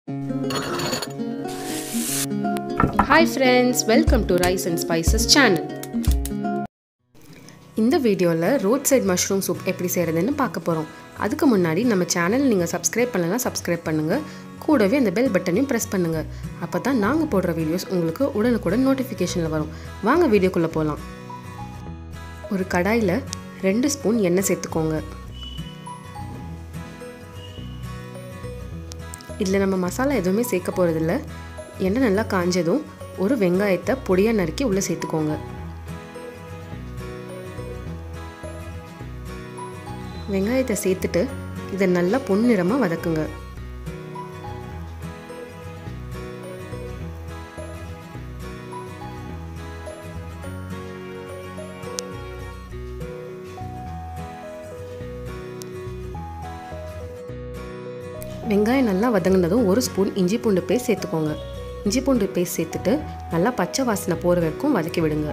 hi friends welcome to rice and spices channel இந்த வீடியோவில் road side mushroom soup எப்படி செய்கிறதுன்னு பார்க்க போகிறோம் அதுக்கு முன்னாடி நம்ம சேனல் நீங்கள் சப்ஸ்கிரைப் பண்ணலாம் சப்ஸ்கிரைப் பண்ணுங்கள் கூடவே அந்த பெல் பட்டனையும் ப்ரெஸ் பண்ணுங்கள் அப்போ தான் நாங்கள் போடுற வீடியோஸ் உங்களுக்கு உடனுக்குடன் நோட்டிஃபிகேஷனில் வரும் வாங்க வீடியோக்குள்ளே போகலாம் ஒரு கடாயில் ரெண்டு ஸ்பூன் எண்ணெய் சேர்த்துக்கோங்க இதில் நம்ம மசாலா எதுவுமே சேர்க்க போகிறதில்ல எண்ணெய் நல்லா காஞ்சதும் ஒரு வெங்காயத்தை பொடியாக நறுக்கி உள்ளே சேர்த்துக்கோங்க வெங்காயத்தை சேர்த்துட்டு இதை நல்லா பொன்னிறமாக வதக்குங்க வெங்காயம் நல்லா வதங்கினதும் ஒரு ஸ்பூன் இஞ்சி பூண்டு பேஸ்ட் சேர்த்துக்கோங்க இஞ்சி பூண்டு பேஸ்ட் சேர்த்துட்டு நல்லா பச்சை வாசனை போகிற வரைக்கும் வதக்கி விடுங்க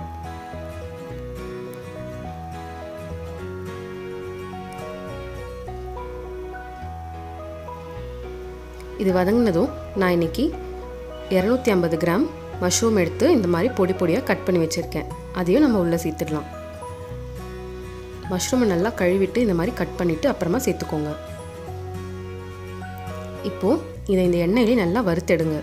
இது வதங்கினதும் நான் இன்னைக்கு இரநூத்தி ஐம்பது கிராம் மஷ்ரூம் எடுத்து இந்த மாதிரி பொடி பொடியாக கட் பண்ணி வச்சுருக்கேன் அதையும் நம்ம உள்ளே சேர்த்துடலாம் மஷ்ரூமை நல்லா கழுவிட்டு இந்த மாதிரி கட் பண்ணிவிட்டு அப்புறமா சேர்த்துக்கோங்க இப்போது இதை இந்த எண்ணெயிலே நல்லா வறுத்தெடுங்க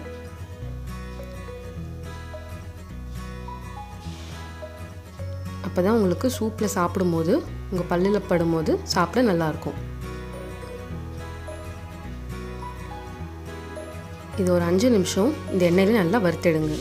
அப்போ தான் உங்களுக்கு சூப்பில் சாப்பிடும்போது உங்கள் பல்லில் படும்போது சாப்பிட நல்லாயிருக்கும் இது ஒரு அஞ்சு நிமிஷம் இந்த எண்ணெயில நல்லா வறுத்தெடுங்க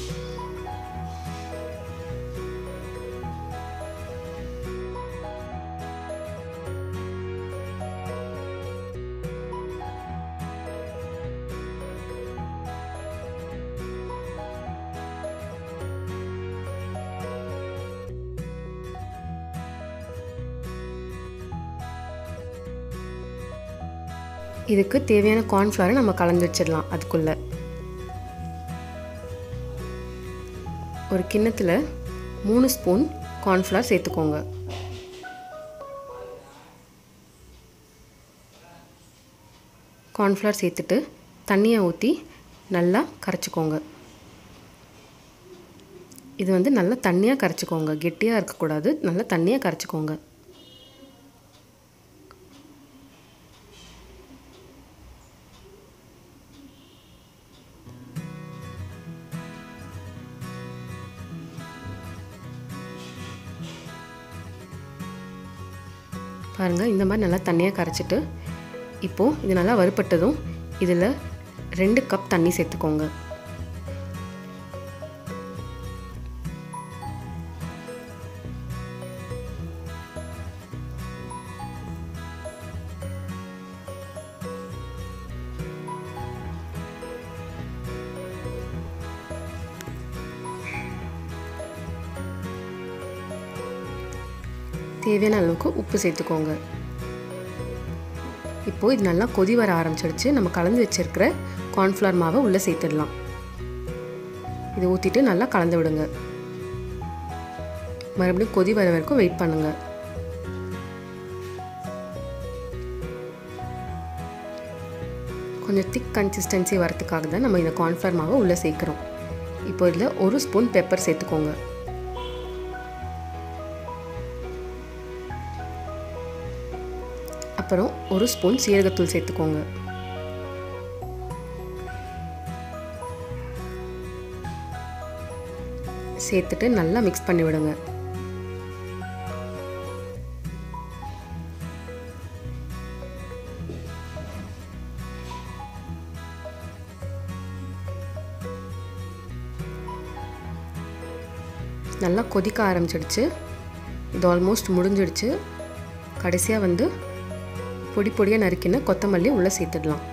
இதுக்கு தேவையான கார்ன்ஃப்ளவரை நம்ம கலந்து வச்சிடலாம் அதுக்குள்ளே ஒரு கிண்ணத்தில் மூணு ஸ்பூன் கார்ன்ஃப்ளவர் சேர்த்துக்கோங்க கார்ன்ஃப்ளவர் சேர்த்துட்டு தண்ணியை ஊற்றி நல்லா கரைச்சிக்கோங்க இது வந்து நல்லா தண்ணியாக கரைச்சிக்கோங்க கெட்டியாக இருக்கக்கூடாது நல்லா தண்ணியாக கரைச்சிக்கோங்க பாருங்கள் இந்த மாதிரி நல்லா தண்ணியாக கரைச்சிட்டு இப்போது இது நல்லா வறுப்பட்டதும் இதில் ரெண்டு கப் தண்ணி சேர்த்துக்கோங்க தேவையான அளவுக்கு உப்பு சேர்த்துக்கோங்க இப்போது இது நல்லா கொதி வர ஆரம்பிச்சிடுச்சு நம்ம கலந்து வச்சுருக்கிற கார்ன்ஃப்ளவர் மாவை உள்ளே சேர்த்துடலாம் இதை ஊற்றிட்டு நல்லா கலந்து விடுங்க மறுபடியும் கொதி வர வரைக்கும் வெயிட் பண்ணுங்க கொஞ்சம் திக் கன்சிஸ்டன்சி வரதுக்காக தான் நம்ம இந்த கார்ன்ஃப்ளவர் மாவை உள்ளே சேர்க்குறோம் இப்போ இதில் ஒரு ஸ்பூன் பெப்பர் சேர்த்துக்கோங்க அப்புறம் ஒரு ஸ்பூன் சீரகத்தூள் சேர்த்துக்கோங்க சேர்த்துட்டு நல்லா மிக்ஸ் பண்ணி விடுங்க நல்லா கொதிக்க ஆரம்பிச்சிடுச்சு இது ஆல்மோஸ்ட் முடிஞ்சிடுச்சு கடைசியாக வந்து பொடி பொடியாக நறுக்கின கொத்தமல்லி உள்ளே சேர்த்துடலாம்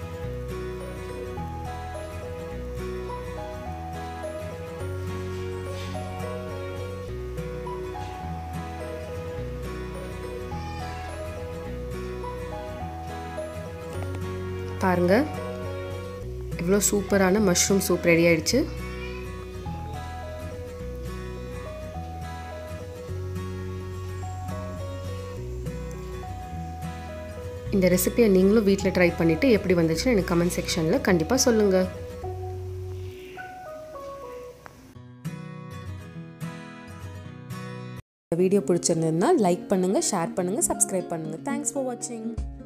பாருங்க இவ்வளோ சூப்பரான மஷ்ரூம் சூப் ரெடி ஆயிடுச்சு இந்த ரெசிபியை நீங்களும் வீட்டில் ட்ரை பண்ணிவிட்டு எப்படி வந்துச்சுன்னு எனக்கு கமெண்ட் செக்ஷனில் கண்டிப்பாக சொல்லுங்கள் வீடியோ பிடிச்சிருந்ததுன்னா லைக் பண்ணுங்கள் ஷேர் பண்ணுங்கள் சப்ஸ்கிரைப் பண்ணுங்கள் தேங்க்ஸ் ஃபார் வாட்சிங்